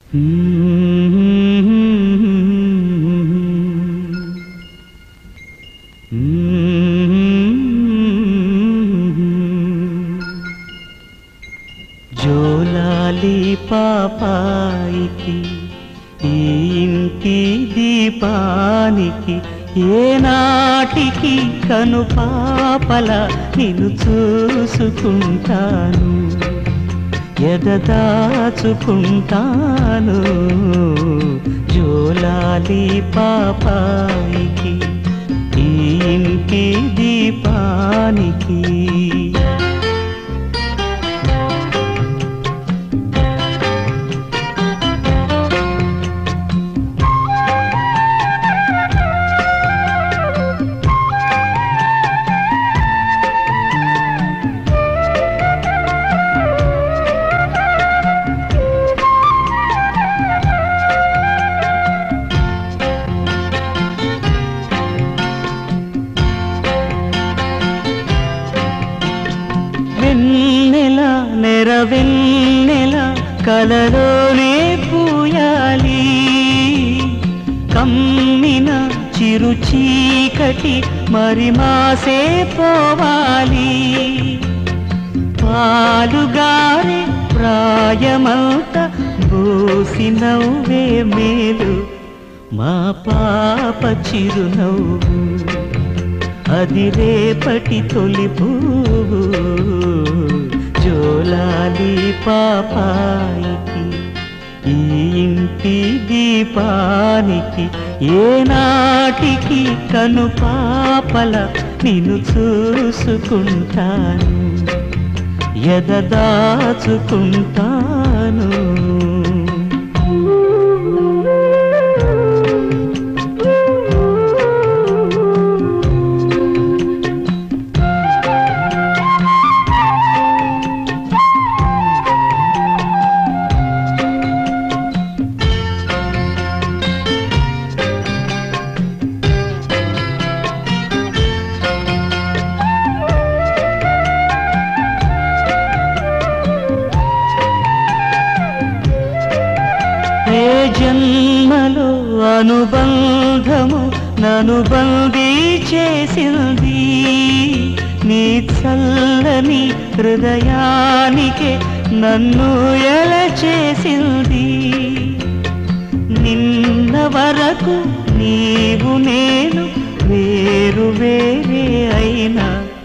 జోలాలి పాపాయికి ఈ ఇంటి దీపానికి ఏనాటికి కను పాపల నిన్ను చూసుకుంటాను ఎదదాచుకుంటాను జోలాలి పాపాయికి ఈ ఇంటి దీపానికి వెన్నెల నెరవెన్నెల కలలోనే పూయాలి కమ్మిన చిరు చీకటి మరి మాసే పోవాలి పాలుగారే ప్రాయమంత బోసి నవ్వే మేలు మా పాప చిరునవ్వు అది రేపటి తొలి పువ్వు జోలాలి పాపాయికి ఈ ఇంటి దీపానికి ఏనాటికి కను పాపల నిన్ను చూసుకుంటాను ఎదదాచుకుంటాను ఏ జన్మలో అనుబంధము నను బందీ చేసింది నీ చల్లని హృదయానికే నన్ను ఎల చేసింది నిన్న వరకు నీవు నేను వేరు వేరే అయినా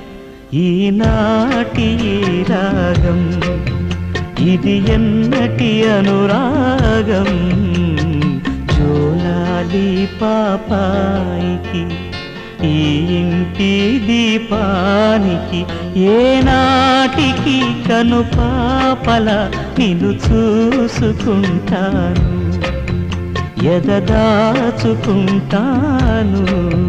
ఈనాటి ఈ రాగం ఇది ఎన్నటి అనురాగం జోలాలి పాపాయికి ఈ ఇంటి దీపానికి ఏనాటికి కను పాపల నిన్ను చూసుకుంటాను ఎదదాచుకుంటాను